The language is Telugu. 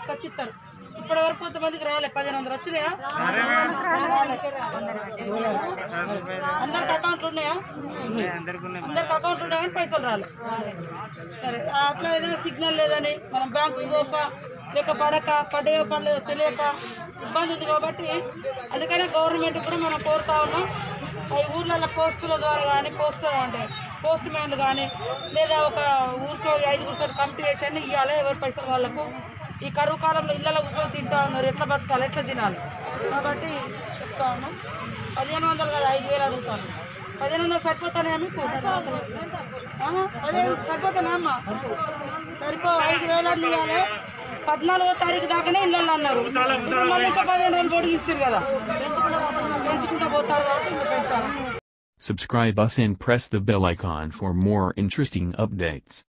తీసుకొచ్చి ఇస్తారు ఇప్పటి వరకు కొంతమందికి రాలే పదిహేను వందలు వచ్చినాయా అందరికి అకౌంట్లు ఉన్నాయా అందరికి అకౌంట్లు ఉన్నాయని పైసలు రాలే సరే ఆ అట్లా ఏదైనా సిగ్నల్ లేదని మనం బ్యాంకు పోక లేక పడక పడే పడలేదు తెలియక ఇబ్బంది ఉంది కాబట్టి అందుకనే గవర్నమెంట్ కూడా మనం కోరుతా ఉన్నాం ఈ ఊర్లలో పోస్టుల ద్వారా కానీ పోస్ట్ అంటే పోస్ట్ మ్యాన్లు కానీ లేదా ఒక ఊరికో ఐదుగురితో కమిటీ వేసి అని ఇవ్వాలి ఎవరి పైసలు వాళ్ళకు ఈ కరువు కాలంలో ఇళ్ళలో కూర్చొని తింటా ఉన్నారు ఎట్లా బతకాలి ఎట్లా తినాలి కాబట్టి చెప్తా ఉన్నాం పదిహేను వందలు కదా ఐదు వేలు అడుగుతాను పదిహేను వందలు సరిపోతానే మీకు ఆ, పదిహేను సరిపోతానా అమ్మ సరిపో ఐదు వేలు అని ఇవ్వాలి పద్నాలుగో తారీఖు దాకానే ఇళ్ళల్లో అన్నారు ఇప్పుడు మళ్ళీ ఇంకా పదిహేను రోజులు పొడిగించారు కదా పెంచుకుంటా పోతారు కాబట్టి ఇంకా పెంచాలి Subscribe us and press the bell icon for more interesting updates.